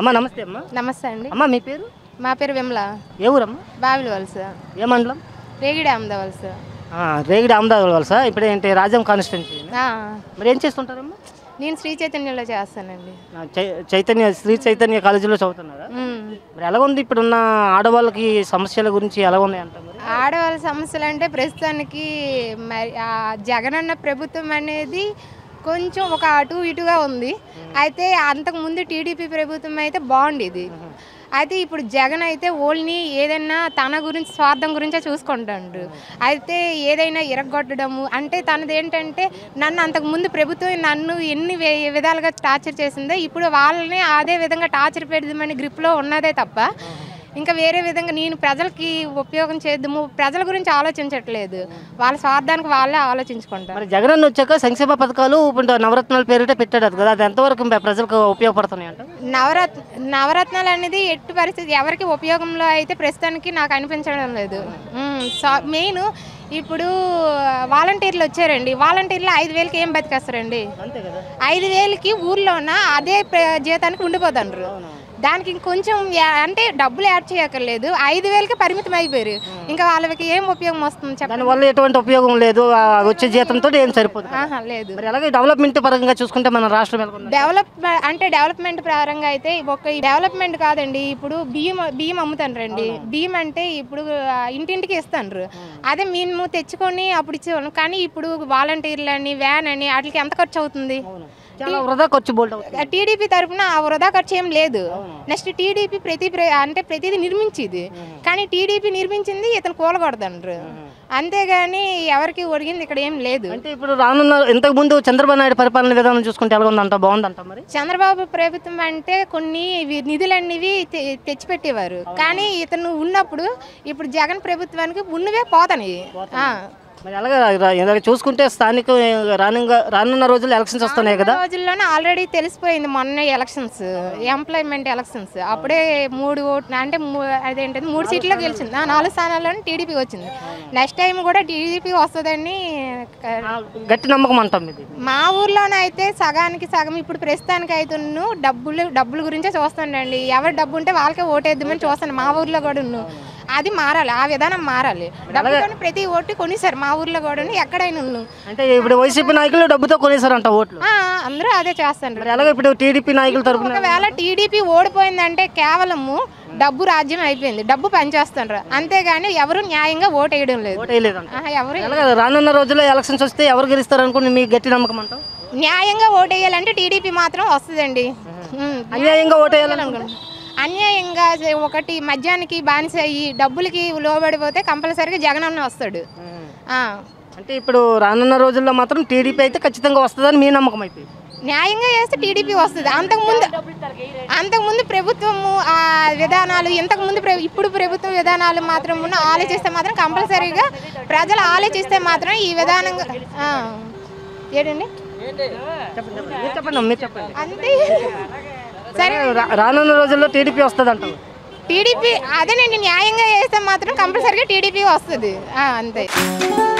అమ్మ నమస్తే అమ్మ నమస్తే అండి అమ్మ మీ పేరు మా పేరు విమల ఏ ఊరమ్మ బావిలి వలస ఏ మండలం రేగిడి అహ్మద వలస ఆ, రేగిడి అహ్మదాబాద్ వలస ఇప్పుడు ఏంటి రాజ్యం కాన్స్టిట్యున్సీ ఆ, మరి ఏం చేస్తుంటారమ్మా నేను శ్రీ చైతన్యంలో చేస్తానండి ఆ, చై- చైతన్య శ్రీ చైతన్య కాలేజీలో చదువుతున్నారా ఉమ్. మరి ఎలా ఉంది ఇప్పుడున్న ఆడవాళ్ళకి సమస్యల గురించి ఎలా ఉన్నాయి అంట మరి ఆడవాళ్ళ సమస్యలు అంటే ప్రస్తుతానికి మరి ఆ జగనన్న ప్రభుత్వం అనేది కొంచెం ఒక అటు ఇటుగా ఉంది అయితే అంతకు ముందు టీడీపీ ప్రభుత్వం అయితే బాగుండేది అయితే ఇప్పుడు జగన్ అయితే ఓన్లీ ఏదైనా తన గురించి స్వార్థం గురించే చూసుకుంటాడు అయితే ఏదైనా ఇరగొట్టడము అంటే తనది ఏంటంటే నన్ను అంతకు ముందు ప్రభుత్వం నన్ను ఎన్ని వే- విధాలుగా టార్చర్ చేసిందో ఇప్పుడు వాళ్ళని అదే విధంగా టార్చర్ పెడదామని గ్రిప్లో ఉన్నదే తప్ప ఇంకా వేరే విధంగా నేను ప్రజలకి ఉపయోగం చేద్దాము ప్రజల గురించి ఆలోచించట్లేదు వాళ్ళ స్వార్థానికి వాళ్ళే ఆలోచించుకుంటారు మరి జగన్ అన్న వచ్చాక సంక్షేమ పథకాలు ఇప్పుడు నవరత్నాల పేరిట పెట్టాడు కదా అది ఎంతవరకు ప్ర- ప్రజలకు ఉపయోగపడుతున్నాయి అంట నవరత్ నవరత్నాలు అనేది ఎట్టి పరిస్థితి ఎవరికి ఉపయోగంలో అయితే ప్రస్తుతానికి నాకు అనిపించడం లేదు మెయిన్ ఇప్పుడు వాలంటీర్లు వచ్చారండి వాలంటీర్లు ఐదు వేలకి ఏం బతికేస్తారండి అంతే కదా ఐదు వేలకి ఊర్లోన అదే ప్ర- జీతానికి ఉండిపోతాండ్రు దానికి ఇంకొంచెం యా- అంటే డబ్బులు యాడ్ చేయక్కర్లేదు ఐదు వేలకి పరిమితం అయిపోయారు ఇంకా వాళ్ళకి ఏం ఉపయోగం వస్తుంది చెప్పండి దానివల్ల ఎటువంటి ఉపయోగం లేదు ఆ వచ్చే జీతంతో ఏం సరిపోదు కదా. ఆహా, లేదు మరి అలాగే డెవలప్మెంట్ పరంగా చూసుకుంటే మన రాష్ట్రం ఎలా ఉంది? డెవలప్ అంటే డెవలప్మెంట్ పరంగా అయితే ఒక డెవలప్మెంట్ కాదండి ఇప్పుడు బియ్యం బియ్యం అమ్ముతాండ్రండి బియ్యం అంటే ఇప్పుడు ఆ, ఇంటింటికి ఇస్తాండ్రు అదే మేము తెచ్చుకొని అప్పుడు ఇచ్చేవాళ్ళం కానీ ఇప్పుడు వాలంటీర్లు అని వ్యాన్ అని వాటికి ఎంత ఖర్చు అవుతుంది చాలా వృధా ఖర్చు బోల్డ్ అవుతుంది టీడీపీ తరపున ఆ వృధా ఖర్చు ఏం లేదు నెక్స్ట్ టీడీపీ ప్రతి ప్ర- అంటే ప్రతిదీ నిర్మించేది కానీ టీడీపీ నిర్మించింది ఇతను కూలగొడదండ్రు అంతేగాని ఎవరికి ఒడిగింది ఇక్కడ ఏం లేదు అంటే ఇప్పుడు రానున్న ఇంతకు ముందు చంద్రబాబు నాయుడు పరిపాలన విధానం చూసుకుంటే ఎలా ఉందంట బాగుందంట మరి చంద్రబాబు ప్రభుత్వం అంటే కొన్ని ఇవి నిధులన్నవి తె- తెచ్చిపెట్టేవారు కానీ ఇతను ఉన్నప్పుడు ఇప్పుడు జగన్ ప్రభుత్వానికి ఉన్నవే పోతాయి ఆ. మరి అలాగే రా- ఇలాగ చూసుకుంటే స్థానిక రానున్న రానున్న రోజుల్లో ఎలక్షన్స్ వస్తున్నాయి కదా రోజుల్లోనే ఆల్రెడీ తెలిసిపోయింది మొన్న ఎలక్షన్స్ ఎంప్లాయ్మెంట్ ఎలక్షన్స్ అప్పుడే మూడు ఓట్లు అంటే మూ- అదేంటది మూడు సీట్లు గెలిచింది ఆ నాలుగు స్థానాల్లోనే టీడీపీ వచ్చింది నెక్స్ట్ టైం కూడా టీడీపీ వస్తుందని క- ఆ, గట్టి నమ్మకం అంటాం ఇది మా ఊర్లోనే అయితే సగానికి సగం ఇప్పుడు ప్రస్తుతానికి అయితే డబ్బులు డబ్బుల గురించే చూస్తానండి ఎవరు డబ్బు ఉంటే వాళ్ళకే ఓటేద్దామని చూస్తాను మా ఊర్లో కూడా అది మారాలి ఆ విధానం మారాలి డబ్బుతో ప్రతి ఓటు కొనిసారు మా ఊర్లో కూడా ఎక్కడైనా ఉన్ను. అంటే ఇప్పుడు వైసీపీ నాయకులు డబ్బుతో కొనేసారంట ఓట్లు ఆ అందరూ అదే చేస్తాండ్రు మరి అలాగే ఇప్పుడు టీడీపీ నాయకుల తరపున ఒకవేళ టీడీపీ ఓడిపోయిందంటే కేవలము డబ్బు రాజ్యం అయిపోయింది డబ్బు పనిచేస్తుండ్రు అంతేగాని ఎవరు న్యాయంగా ఓటేయడం లేదు ఓటు వేయలేదంట ఆహా, ఎవరు అలాగే రానున్న రోజుల్లో ఎలక్షన్స్ వస్తే ఎవరు గెలుస్తారు అనుకుని మీకు గట్టి నమ్మకం అంటాం న్యాయంగా ఓటేయాలంటే టీడీపీ మాత్రం వస్తుందండి ఉమ్. అన్యాయంగా ఓటు వేయాలనుకుంటే అన్యాయంగా చే- ఒకటి మద్యానికి బానిస అయ్యి డబ్బులకి లోబడిపోతే కంపల్సరీగా జగనన్న వస్తాడు ఆ. అంటే ఇప్పుడు రానున్న రోజుల్లో మాత్రం టీడీపీ అయితే ఖచ్చితంగా వస్తుందని మీ నమ్మకం అయితే న్యాయంగా చేస్తే టీడీపీ వస్తుంది అంతకుముందు అంతకుముందు ప్రభుత్వము ఆ విధానాలు ఇంతకుముందు ప్ర- ఇప్పుడు ప్రభుత్వ విధానాలు మాత్రం ఉన్న ఆలోచిస్తే మాత్రం కంపల్సరీగా ప్రజలు ఆలోచిస్తే మాత్రం ఈ విధానంగా ఆ. ఏంటండి చెప్పండి చెప్పండి మీరు చెప్పండి అమ్మ, మీరు చెప్పండి అంతే సరే రా- రానున్న రోజుల్లో టీడీపీ వస్తుంది అంటాం టీడీపీ అదేనండి న్యాయంగా చేస్తే మాత్రం కంపల్సరీగా టీడీపీ వస్తుంది ఆ, అంతే